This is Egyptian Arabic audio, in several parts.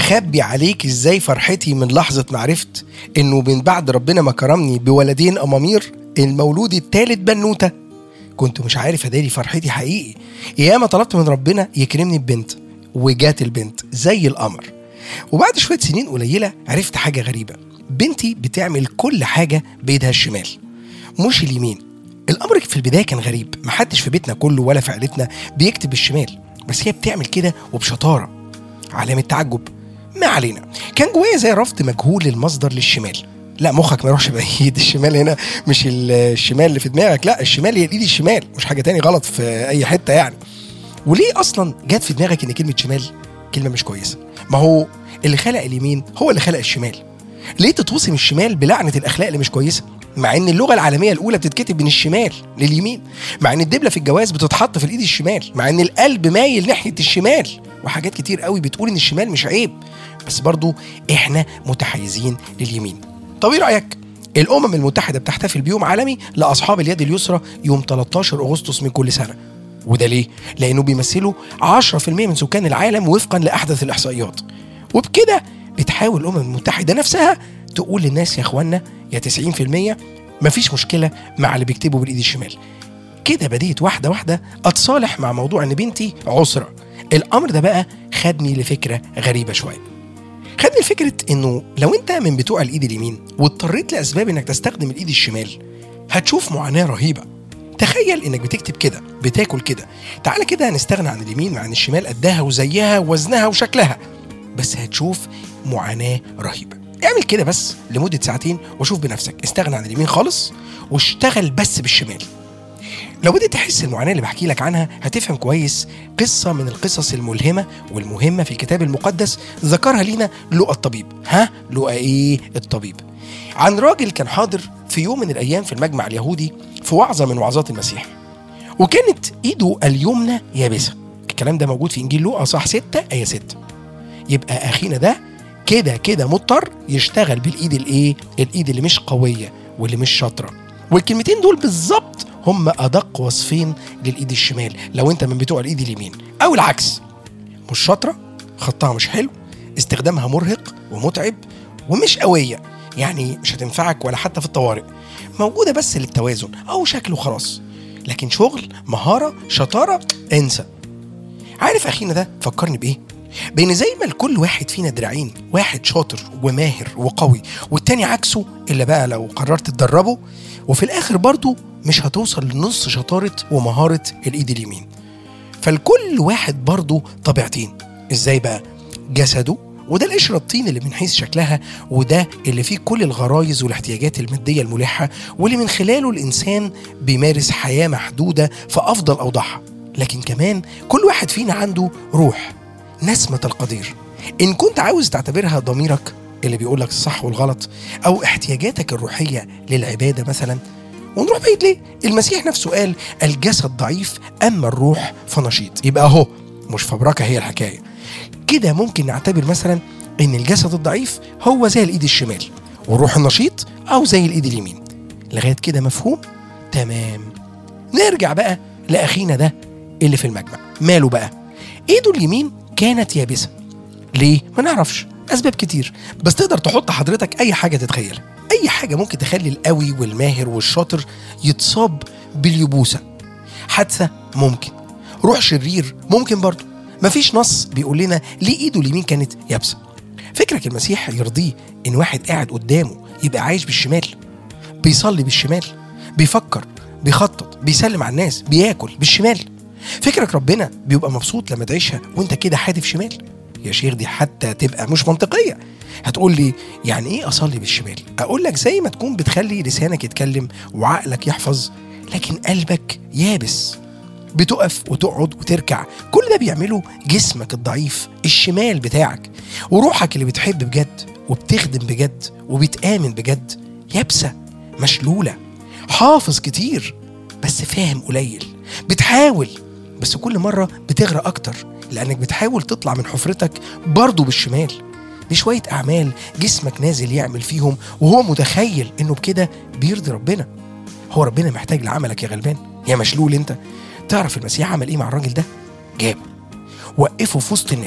اخبي عليك ازاي فرحتي من لحظه ما عرفت انه من بعد ربنا ما كرمني بولدين امامير المولود التالت بنوته كنت مش عارف اداري فرحتي حقيقي ياما طلبت من ربنا يكرمني ببنت وجات البنت زي القمر وبعد شويه سنين قليله عرفت حاجه غريبه بنتي بتعمل كل حاجه بايدها الشمال مش اليمين الامر في البدايه كان غريب محدش في بيتنا كله ولا في عيلتنا بيكتب بالشمال بس هي بتعمل كده وبشطاره علامه تعجب ما علينا كان جوايا زي رفض مجهول للمصدر للشمال لا مخك ما يروحش بعيد الشمال هنا مش الشمال اللي في دماغك لا الشمال هي الايد الشمال مش حاجه تاني غلط في اي حته يعني وليه اصلا جت في دماغك ان كلمه شمال كلمه مش كويسه ما هو اللي خلق اليمين هو اللي خلق الشمال ليه تتوصم الشمال بلعنه الاخلاق اللي مش كويسه مع ان اللغه العالميه الاولى بتتكتب من الشمال لليمين مع ان الدبله في الجواز بتتحط في الايد الشمال مع ان القلب مايل ناحيه الشمال وحاجات كتير قوي بتقول ان الشمال مش عيب بس برضو احنا متحيزين لليمين طب ايه رايك الامم المتحده بتحتفل بيوم عالمي لاصحاب اليد اليسرى يوم 13 اغسطس من كل سنه وده ليه لانه بيمثلوا 10% من سكان العالم وفقا لاحدث الاحصائيات وبكده بتحاول الامم المتحده نفسها تقول للناس يا اخوانا يا 90% مفيش مشكله مع اللي بيكتبوا بالايد الشمال كده بديت واحده واحده اتصالح مع موضوع ان بنتي عسره الامر ده بقى خدني لفكره غريبه شويه خدني لفكره انه لو انت من بتوع الايد اليمين واضطريت لاسباب انك تستخدم الايد الشمال هتشوف معاناه رهيبه تخيل انك بتكتب كده بتاكل كده تعالى كده هنستغنى عن اليمين عن الشمال قدها وزيها ووزنها وشكلها بس هتشوف معاناه رهيبه اعمل كده بس لمده ساعتين وشوف بنفسك استغنى عن اليمين خالص واشتغل بس بالشمال لو بدأت تحس المعاناة اللي بحكي لك عنها هتفهم كويس قصة من القصص الملهمة والمهمة في الكتاب المقدس ذكرها لينا لقى الطبيب ها لقى ايه الطبيب عن راجل كان حاضر في يوم من الأيام في المجمع اليهودي في وعظة من وعظات المسيح وكانت ايده اليمنى يابسة الكلام ده موجود في انجيل لوقا صح 6 ايه 6 يبقى اخينا ده كده كده مضطر يشتغل بالايد الايه الايد اللي مش قويه واللي مش شاطره والكلمتين دول بالظبط هم ادق وصفين للايد الشمال لو انت من بتوع الايد اليمين او العكس مش شاطره خطها مش حلو استخدامها مرهق ومتعب ومش قويه يعني مش هتنفعك ولا حتى في الطوارئ موجوده بس للتوازن او شكله خلاص لكن شغل مهاره شطاره انسى عارف اخينا ده فكرني بايه بين زي ما لكل واحد فينا دراعين واحد شاطر وماهر وقوي والتاني عكسه إلا بقى لو قررت تدربه وفي الآخر برضه مش هتوصل لنص شطارة ومهارة الإيد اليمين فالكل واحد برضه طبيعتين إزاي بقى؟ جسده وده القشرة الطين اللي من حيث شكلها وده اللي فيه كل الغرايز والاحتياجات المادية الملحة واللي من خلاله الإنسان بيمارس حياة محدودة في أفضل أوضاعها لكن كمان كل واحد فينا عنده روح نسمة القدير إن كنت عاوز تعتبرها ضميرك اللي بيقول لك الصح والغلط أو احتياجاتك الروحية للعبادة مثلا ونروح بعيد ليه؟ المسيح نفسه قال الجسد ضعيف أما الروح فنشيط يبقى أهو مش فبركة هي الحكاية كده ممكن نعتبر مثلا إن الجسد الضعيف هو زي الإيد الشمال والروح النشيط أو زي الإيد اليمين لغاية كده مفهوم؟ تمام نرجع بقى لأخينا ده اللي في المجمع ماله بقى؟ إيده اليمين كانت يابسة ليه؟ ما نعرفش أسباب كتير بس تقدر تحط حضرتك أي حاجة تتخيلها أي حاجة ممكن تخلي القوي والماهر والشاطر يتصاب باليبوسة حادثة ممكن روح شرير ممكن برضه مفيش نص بيقول لنا ليه ايده اليمين كانت يابسه فكرك المسيح يرضيه ان واحد قاعد قدامه يبقى عايش بالشمال بيصلي بالشمال بيفكر بيخطط بيسلم على الناس بياكل بالشمال فكرك ربنا بيبقى مبسوط لما تعيشها وانت كده حادف شمال يا شيخ دي حتى تبقى مش منطقيه هتقول لي يعني ايه اصلي بالشمال اقول لك زي ما تكون بتخلي لسانك يتكلم وعقلك يحفظ لكن قلبك يابس بتقف وتقعد وتركع كل ده بيعمله جسمك الضعيف الشمال بتاعك وروحك اللي بتحب بجد وبتخدم بجد وبتآمن بجد يابسة مشلولة حافظ كتير بس فاهم قليل بتحاول بس كل مرة بتغرق أكتر لأنك بتحاول تطلع من حفرتك برضه بالشمال بشوية أعمال جسمك نازل يعمل فيهم وهو متخيل إنه بكده بيرضي ربنا هو ربنا محتاج لعملك يا غلبان يا مشلول انت تعرف المسيح عمل ايه مع الراجل ده جابه وقفه في وسط الناس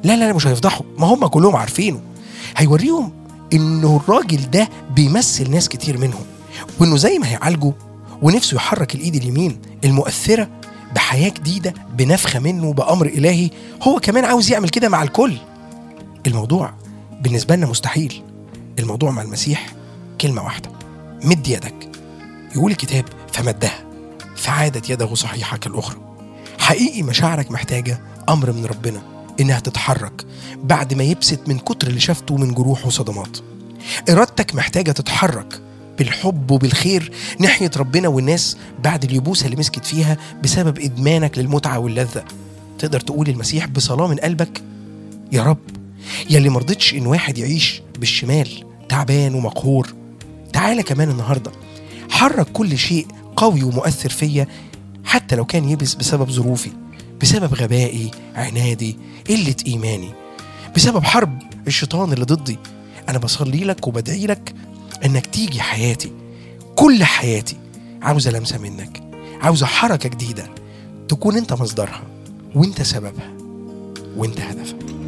لا لا لا مش هيفضحوا ما هم كلهم عارفينه هيوريهم انه الراجل ده بيمثل ناس كتير منهم وانه زي ما هيعالجه ونفسه يحرك الايد اليمين المؤثره بحياه جديده بنفخه منه بامر الهي هو كمان عاوز يعمل كده مع الكل الموضوع بالنسبه لنا مستحيل الموضوع مع المسيح كلمه واحده مد يدك يقول الكتاب فمدها فعادت يده صحيحه كالاخرى حقيقي مشاعرك محتاجه امر من ربنا انها تتحرك بعد ما يبسط من كتر اللي شافته من جروح وصدمات ارادتك محتاجه تتحرك بالحب وبالخير ناحيه ربنا والناس بعد اليبوسه اللي مسكت فيها بسبب ادمانك للمتعه واللذه تقدر تقول المسيح بصلاه من قلبك يا رب يا اللي مرضتش ان واحد يعيش بالشمال تعبان ومقهور تعالى كمان النهارده حرك كل شيء قوي ومؤثر فيا حتى لو كان يبس بسبب ظروفي بسبب غبائي عنادي قلة إيماني بسبب حرب الشيطان اللي ضدي أنا بصلي لك وبدعي لك إنك تيجي حياتي كل حياتي عاوزة لمسة منك عاوزة حركة جديدة تكون أنت مصدرها وأنت سببها وأنت هدفها